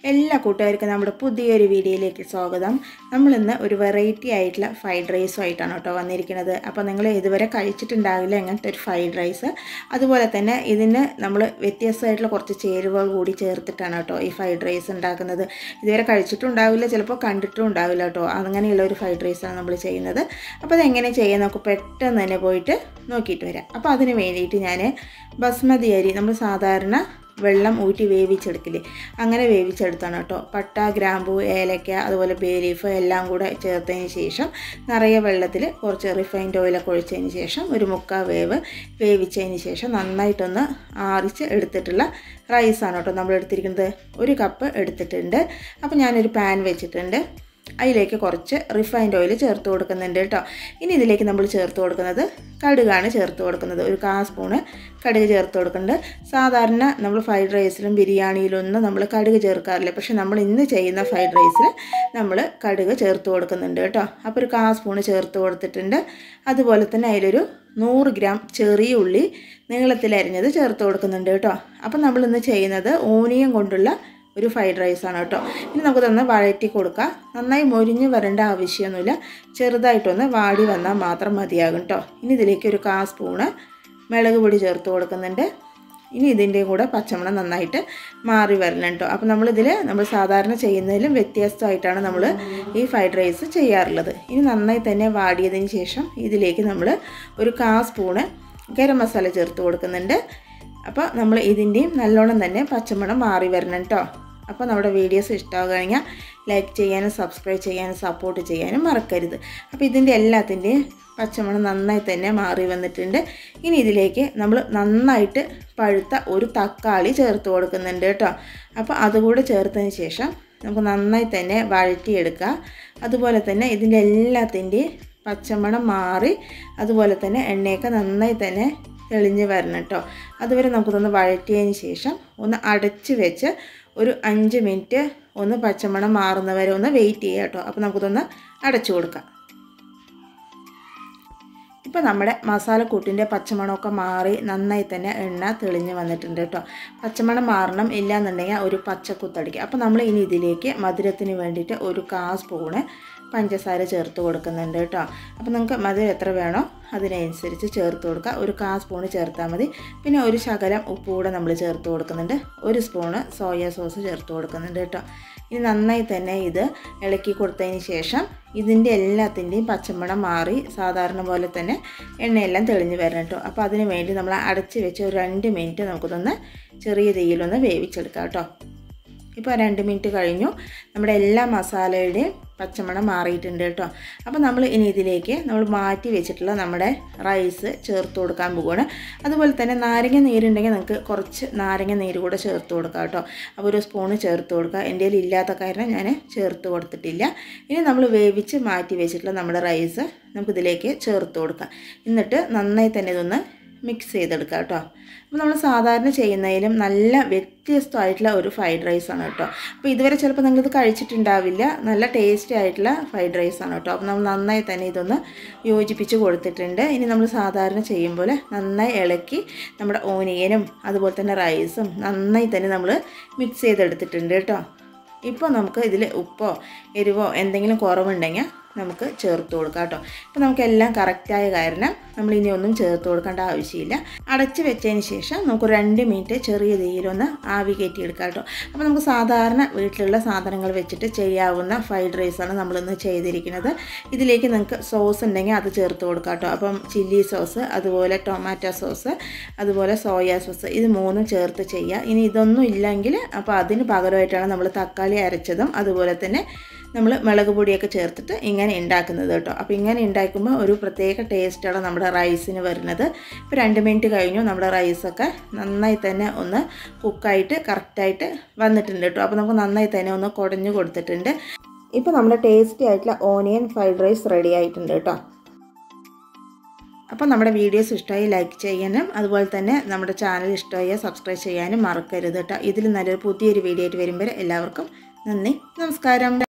എല്ലാ കൂട്ടുകാർക്കും നമ്മുടെ പുതിയൊരു വീഡിയോയിലേക്ക് സ്വാഗതം നമ്മളിന്ന് ഒരു വെറൈറ്റി ആയിട്ടുള്ള ഫ്രൈഡ് റൈസുമായിട്ടാണ് കേട്ടോ വന്നിരിക്കുന്നത് അപ്പോൾ നിങ്ങൾ ഇതുവരെ കഴിച്ചിട്ടുണ്ടാവില്ല ഇങ്ങനത്തെ ഒരു ഫ്രൈഡ് റൈസ് അതുപോലെ തന്നെ ഇതിന് നമ്മൾ വ്യത്യസ്തമായിട്ടുള്ള കുറച്ച് ചേരുവകൾ കൂടി ചേർത്തിട്ടാണ് കേട്ടോ ഈ ഫ്രൈഡ് റൈസ് ഉണ്ടാക്കുന്നത് ഇതുവരെ കഴിച്ചിട്ടുണ്ടാവില്ല ചിലപ്പോൾ കണ്ടിട്ടും ഉണ്ടാവില്ല കേട്ടോ അങ്ങനെയുള്ള ഒരു ഫ്രൈഡ് റൈസാണ് നമ്മൾ ചെയ്യുന്നത് അപ്പോൾ അതെങ്ങനെ ചെയ്യാൻ നമുക്ക് പെട്ടെന്ന് തന്നെ പോയിട്ട് നോക്കിയിട്ട് വരാം അപ്പോൾ അതിന് വേണ്ടിയിട്ട് ഞാൻ ബസ്മതി അരി നമ്മൾ സാധാരണ വെള്ളം ഊറ്റി വേവിച്ചെടുക്കില്ലേ അങ്ങനെ വേവിച്ചെടുത്താണ് കേട്ടോ പട്ട ഗ്രാമ്പു ഏലക്ക അതുപോലെ ബേ ലീഫ് എല്ലാം കൂടെ ചേർത്തതിന് ശേഷം നിറയെ വെള്ളത്തിൽ കുറച്ച് റിഫൈൻഡ് ഓയിലൊക്കെ ഒഴിച്ചതിന് ശേഷം ഒരു മുക്കാൽ വേവ് വേവിച്ചതിന് ശേഷം നന്നായിട്ടൊന്ന് ആറിച്ച് എടുത്തിട്ടുള്ള റൈസാണ് കേട്ടോ നമ്മൾ എടുത്തിരിക്കുന്നത് ഒരു കപ്പ് എടുത്തിട്ടുണ്ട് അപ്പോൾ ഞാനൊരു പാൻ വെച്ചിട്ടുണ്ട് അതിലേക്ക് കുറച്ച് റിഫൈൻഡ് ഓയിൽ ചേർത്ത് കൊടുക്കുന്നുണ്ട് കേട്ടോ ഇനി ഇതിലേക്ക് നമ്മൾ ചേർത്ത് കൊടുക്കുന്നത് കടുകാണ് ചേർത്ത് കൊടുക്കുന്നത് ഒരു കാ സ്പൂണ് കടുക് ചേർത്ത് കൊടുക്കുന്നുണ്ട് സാധാരണ നമ്മൾ ഫ്രൈഡ് റൈസിലും ബിരിയാണിയിലൊന്നും നമ്മൾ കടുക് ചേർക്കാറില്ല പക്ഷെ നമ്മൾ ഇന്ന് ചെയ്യുന്ന ഫ്രൈഡ് റൈസിൽ നമ്മൾ കടുക് ചേർത്ത് കൊടുക്കുന്നുണ്ട് കേട്ടോ അപ്പോൾ ഒരു കാ സ്പൂണ് ചേർത്ത് കൊടുത്തിട്ടുണ്ട് അതുപോലെ തന്നെ അതിലൊരു നൂറ് ഗ്രാം ചെറിയ ഉള്ളി നീളത്തിലരിഞ്ഞത് ചേർത്ത് കൊടുക്കുന്നുണ്ട് കേട്ടോ അപ്പോൾ നമ്മളിന്ന് ചെയ്യുന്നത് ഓനിയൻ കൊണ്ടുള്ള ഒരു ഫ്രൈഡ് റൈസാണ് കേട്ടോ ഇനി നമുക്കതൊന്ന് വഴറ്റി കൊടുക്കാം നന്നായി മൊരിഞ്ഞ് വരേണ്ട ആവശ്യമൊന്നുമില്ല ചെറുതായിട്ടൊന്ന് വാടി വന്നാൽ മാത്രം മതിയാകും കേട്ടോ ഇനി ഇതിലേക്ക് ഒരു കാ സ്പൂണ് മുളക് പൊടി ചേർത്ത് കൊടുക്കുന്നുണ്ട് ഇനി ഇതിൻ്റെയും കൂടെ പച്ചമണം നന്നായിട്ട് മാറി വരണം കേട്ടോ അപ്പോൾ നമ്മളിതിൽ നമ്മൾ സാധാരണ ചെയ്യുന്നതിലും വ്യത്യസ്തമായിട്ടാണ് നമ്മൾ ഈ ഫ്രൈഡ് റൈസ് ചെയ്യാറുള്ളത് ഇനി നന്നായി തന്നെ വാടിയതിന് ശേഷം ഇതിലേക്ക് നമ്മൾ ഒരു കാ സ്പൂണ് ഗരം മസാല ചേർത്ത് കൊടുക്കുന്നുണ്ട് അപ്പോൾ നമ്മൾ ഇതിൻ്റെയും നല്ലോണം തന്നെ പച്ചമണം മാറി വരണം കേട്ടോ അപ്പോൾ നമ്മുടെ വീഡിയോസ് ഇഷ്ടമാകുകയാണെങ്കിൽ ലൈക്ക് ചെയ്യാനും സബ്സ്ക്രൈബ് ചെയ്യാനും സപ്പോർട്ട് ചെയ്യാനും മറക്കരുത് അപ്പോൾ ഇതിൻ്റെ എല്ലാത്തിൻ്റെയും പച്ചമണം നന്നായി തന്നെ മാറി വന്നിട്ടുണ്ട് ഇനി ഇതിലേക്ക് നമ്മൾ നന്നായിട്ട് പഴുത്ത ഒരു തക്കാളി ചേർത്ത് കൊടുക്കുന്നുണ്ട് കേട്ടോ അപ്പോൾ അതുകൂടെ ചേർത്തതിന് ശേഷം നമുക്ക് നന്നായി തന്നെ വഴറ്റിയെടുക്കുക അതുപോലെ തന്നെ ഇതിൻ്റെ എല്ലാത്തിൻ്റെയും പച്ചമണം മാറി അതുപോലെ തന്നെ എണ്ണയൊക്കെ നന്നായി തന്നെ തെളിഞ്ഞ് വരണം കേട്ടോ അതുവരെ നമുക്കിതൊന്ന് വഴറ്റിയതിന് ശേഷം ഒന്ന് അടച്ച് വെച്ച് ഒരു അഞ്ച് മിനിറ്റ് ഒന്ന് പച്ചമണം മാറുന്നവരെ ഒന്ന് വെയിറ്റ് ചെയ്യുക കേട്ടോ അപ്പോൾ നമുക്കിതൊന്ന് അടച്ചു കൊടുക്കാം ഇപ്പോൾ നമ്മുടെ മസാലക്കൂട്ടിൻ്റെ പച്ചമണമൊക്കെ മാറി നന്നായി തന്നെ എണ്ണ തെളിഞ്ഞ് വന്നിട്ടുണ്ട് കേട്ടോ പച്ചമണം മാറണം ഇല്ലയെന്നുണ്ടെങ്കിൽ ഒരു പച്ചക്കുത്തടിക്കുക അപ്പോൾ നമ്മൾ ഇനി ഇതിലേക്ക് മധുരത്തിന് വേണ്ടിയിട്ട് ഒരു കാ സ്പൂണ് പഞ്ചസാര ചേർത്ത് കൊടുക്കുന്നുണ്ട് കേട്ടോ അപ്പോൾ നിങ്ങൾക്ക് മധുരം എത്ര വേണോ അതിനനുസരിച്ച് ചേർത്ത് കൊടുക്കുക ഒരു കാ സ്പൂണ് ചേർത്താൽ മതി പിന്നെ ഒരു ശകലം ഉപ്പ് കൂടെ നമ്മൾ ചേർത്ത് കൊടുക്കുന്നുണ്ട് ഒരു സ്പൂണ് സോയ സോസ് ചേർത്ത് കൊടുക്കുന്നുണ്ട് കേട്ടോ ഇനി നന്നായി തന്നെ ഇത് ഇളക്കി കൊടുത്തതിന് ശേഷം ഇതിൻ്റെ എല്ലാത്തിൻ്റെയും പച്ചമണം മാറി സാധാരണ പോലെ തന്നെ എണ്ണയെല്ലാം തെളിഞ്ഞ് വരണം കേട്ടോ അപ്പോൾ അതിന് വേണ്ടി നമ്മൾ അടച്ച് വെച്ച് ഒരു രണ്ട് മിനിറ്റ് നമുക്കിതൊന്ന് ചെറിയ തീയിലൊന്ന് വേവിച്ചെടുക്കാം കേട്ടോ ഇപ്പോൾ രണ്ട് മിനിറ്റ് കഴിഞ്ഞു നമ്മുടെ എല്ലാ മസാലയുടെയും പച്ചമണം മാറിയിട്ടുണ്ട് കേട്ടോ അപ്പോൾ നമ്മൾ ഇനി ഇതിലേക്ക് നമ്മൾ മാറ്റി വെച്ചിട്ടുള്ള നമ്മുടെ റൈസ് ചേർത്ത് കൊടുക്കാൻ പോവുകയാണ് അതുപോലെ തന്നെ നാരങ്ങ നീരുണ്ടെങ്കിൽ നിങ്ങൾക്ക് കുറച്ച് നാരങ്ങ നീര് കൂടെ ചേർത്ത് കൊടുക്കാം കേട്ടോ അപ്പോൾ ഒരു സ്പൂണ് ചേർത്ത് കൊടുക്കുക എൻ്റെ കയ്യിൽ ഇല്ലാത്ത കാരണം ഞാൻ ചേർത്ത് കൊടുത്തിട്ടില്ല ഇനി നമ്മൾ വേവിച്ച് മാറ്റി വെച്ചിട്ടുള്ള നമ്മുടെ റൈസ് നമുക്കിതിലേക്ക് ചേർത്ത് കൊടുക്കാം എന്നിട്ട് നന്നായി തന്നെ ഇതൊന്ന് മിക്സ് ചെയ്തെടുക്കുക കേട്ടോ അപ്പോൾ നമ്മൾ സാധാരണ ചെയ്യുന്നതിലും നല്ല വ്യത്യസ്തമായിട്ടുള്ള ഒരു ഫ്രൈഡ് റൈസാണ് കേട്ടോ അപ്പോൾ ഇതുവരെ ചിലപ്പോൾ നിങ്ങളിത് കഴിച്ചിട്ടുണ്ടാവില്ല നല്ല ടേസ്റ്റി ആയിട്ടുള്ള ഫ്രൈഡ് റൈസാണ് കേട്ടോ അപ്പോൾ നമ്മൾ നന്നായി തന്നെ ഇതൊന്ന് യോജിപ്പിച്ച് കൊടുത്തിട്ടുണ്ട് ഇനി നമ്മൾ സാധാരണ ചെയ്യുമ്പോൾ നന്നായി ഇളക്കി നമ്മുടെ ഓനിയനും അതുപോലെ തന്നെ റൈസും നന്നായി തന്നെ നമ്മൾ മിക്സ് ചെയ്തെടുത്തിട്ടുണ്ട് കേട്ടോ ഇപ്പോൾ നമുക്ക് ഇതിൽ ഉപ്പോ എരിവോ എന്തെങ്കിലും കുറവുണ്ടെങ്കിൽ നമുക്ക് ചേർത്ത് കൊടുക്കാം കേട്ടോ ഇപ്പോൾ നമുക്കെല്ലാം കറക്റ്റായ കാരണം നമ്മൾ ഇനി ഒന്നും ചേർത്ത് കൊടുക്കേണ്ട ആവശ്യമില്ല അടച്ച് വെച്ചതിന് ശേഷം നമുക്ക് രണ്ട് മിനിറ്റ് ചെറിയ തീയിലൊന്ന് ആവി കയറ്റിയെടുക്കാം കേട്ടോ അപ്പോൾ നമുക്ക് സാധാരണ വീട്ടിലുള്ള സാധനങ്ങൾ വെച്ചിട്ട് ചെയ്യാവുന്ന ഫ്രൈഡ് റൈസാണ് നമ്മളിന്ന് ചെയ്തിരിക്കുന്നത് ഇതിലേക്ക് നിങ്ങൾക്ക് സോസ് ഉണ്ടെങ്കിൽ അത് ചേർത്ത് കൊടുക്കാം കേട്ടോ അപ്പം ചില്ലി സോസ് അതുപോലെ ടൊമാറ്റോ സോസ് അതുപോലെ സോയ സോസ് ഇത് മൂന്നും ചേർത്ത് ചെയ്യുക ഇനി ഇതൊന്നും ഇല്ലെങ്കിൽ അപ്പോൾ അതിന് പകരമായിട്ടാണ് നമ്മൾ തക്കാളി അരച്ചതും അതുപോലെ തന്നെ നമ്മൾ മുളക് പൊടിയൊക്കെ ചേർത്തിട്ട് ഇങ്ങനെ ഉണ്ടാക്കുന്നത് കേട്ടോ അപ്പോൾ ഇങ്ങനെ ഉണ്ടാക്കുമ്പോൾ ഒരു പ്രത്യേക ടേസ്റ്റാണ് നമ്മുടെ റൈസിന് വരുന്നത് ഇപ്പോൾ രണ്ട് മിനിറ്റ് കഴിഞ്ഞു നമ്മുടെ റൈസൊക്കെ നന്നായി തന്നെ ഒന്ന് കുക്കായിട്ട് കറക്റ്റായിട്ട് വന്നിട്ടുണ്ട് കേട്ടോ അപ്പോൾ നമുക്ക് നന്നായി തന്നെ ഒന്ന് കുടഞ്ഞു കൊടുത്തിട്ടുണ്ട് ഇപ്പോൾ നമ്മുടെ ടേസ്റ്റി ആയിട്ടുള്ള ഓനിയൻ ഫ്രൈഡ് റൈസ് റെഡി ആയിട്ടുണ്ട് കേട്ടോ അപ്പോൾ നമ്മുടെ വീഡിയോസ് ഇഷ്ടമായി ലൈക്ക് ചെയ്യാനും അതുപോലെ തന്നെ നമ്മുടെ ചാനൽ ഇഷ്ടമായി സബ്സ്ക്രൈബ് ചെയ്യാനും മറക്കരുത് കേട്ടോ ഇതിൽ നല്ലൊരു പുതിയൊരു വീഡിയോ ആയിട്ട് വരുമ്പോൾ എല്ലാവർക്കും നന്ദി നമസ്കാരം